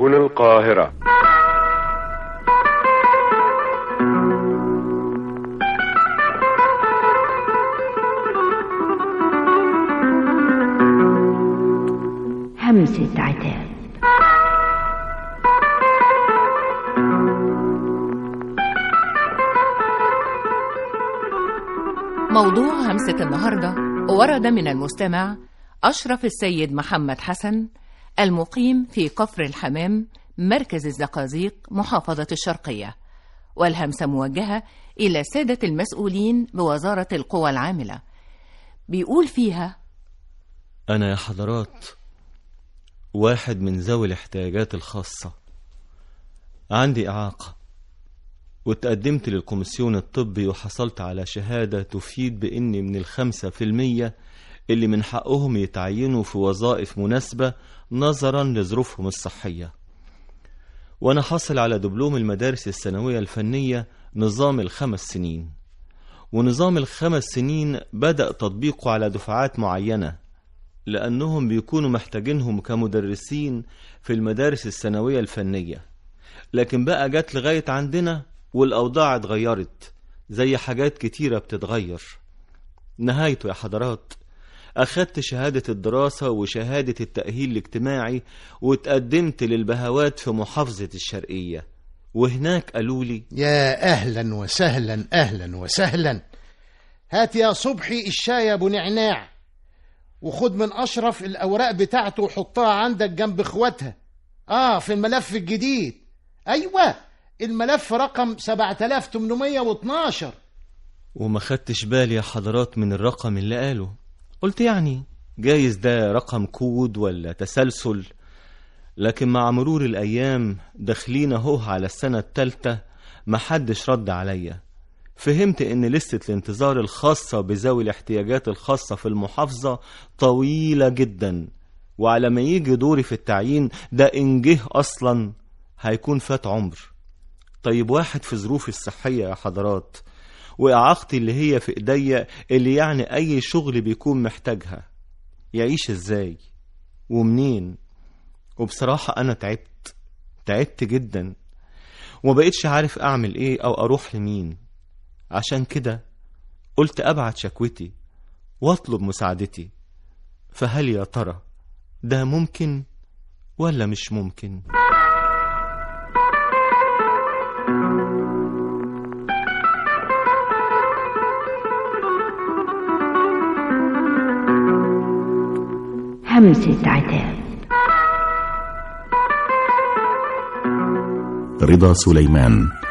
هنا القاهرة همسة عتاب موضوع همسة النهاردة ورد من المستمع أشرف السيد محمد حسن المقيم في كفر الحمام مركز الزقازيق محافظة الشرقية والهمسة موجهة إلى السادة المسؤولين بوزارة القوى العاملة بيقول فيها أنا يا حضرات واحد من ذوي الاحتياجات الخاصة عندي إعاقة وتقدمت للكوميسيون الطبي وحصلت على شهادة تفيد بإني من الخمسة في المية اللي من حقهم يتعينوا في وظائف مناسبة نظرا لظروفهم الصحية وأنا حاصل على دبلوم المدارس الثانوية الفنية نظام الخمس سنين ونظام الخمس سنين بدأ تطبيقه على دفعات معينة لأنهم بيكونوا محتاجينهم كمدرسين في المدارس الثانوية الفنية لكن بقى جت لغاية عندنا والأوضاع اتغيرت زي حاجات كتيرة بتتغير نهايته يا حضرات أخدت شهادة الدراسة وشهادة التأهيل الاجتماعي وتقدمت للبهوات في محافظة الشرقية وهناك قالوا لي يا أهلا وسهلا أهلا وسهلا هات يا صبحي الشاي يا أبو نعناع وخد من أشرف الأوراق بتاعته وحطها عندك جنب إخواتها آه في الملف الجديد أيوة الملف رقم 7812 وما خدتش بالي يا حضرات من الرقم اللي قاله قلت يعني جايز ده رقم كود ولا تسلسل لكن مع مرور الأيام داخلين أهو على السنة التالتة محدش رد عليا فهمت إن لستة الانتظار الخاصة بذوي الاحتياجات الخاصة في المحافظة طويلة جدا وعلى ما يجي دوري في التعيين ده إن جه أصلا هيكون فات عمر طيب واحد في ظروفي الصحية يا حضرات وإعاقتي اللي هي في إيديا اللي يعني أي شغل بيكون محتاجها يعيش إزاي ومنين وبصراحة أنا تعبت تعبت جدا ومبقتش عارف أعمل إيه أو أروح لمين عشان كده قلت أبعت شكوتي وأطلب مساعدتي فهل يا ترى ده ممكن ولا مش ممكن؟ همسة عتاب رضا سليمان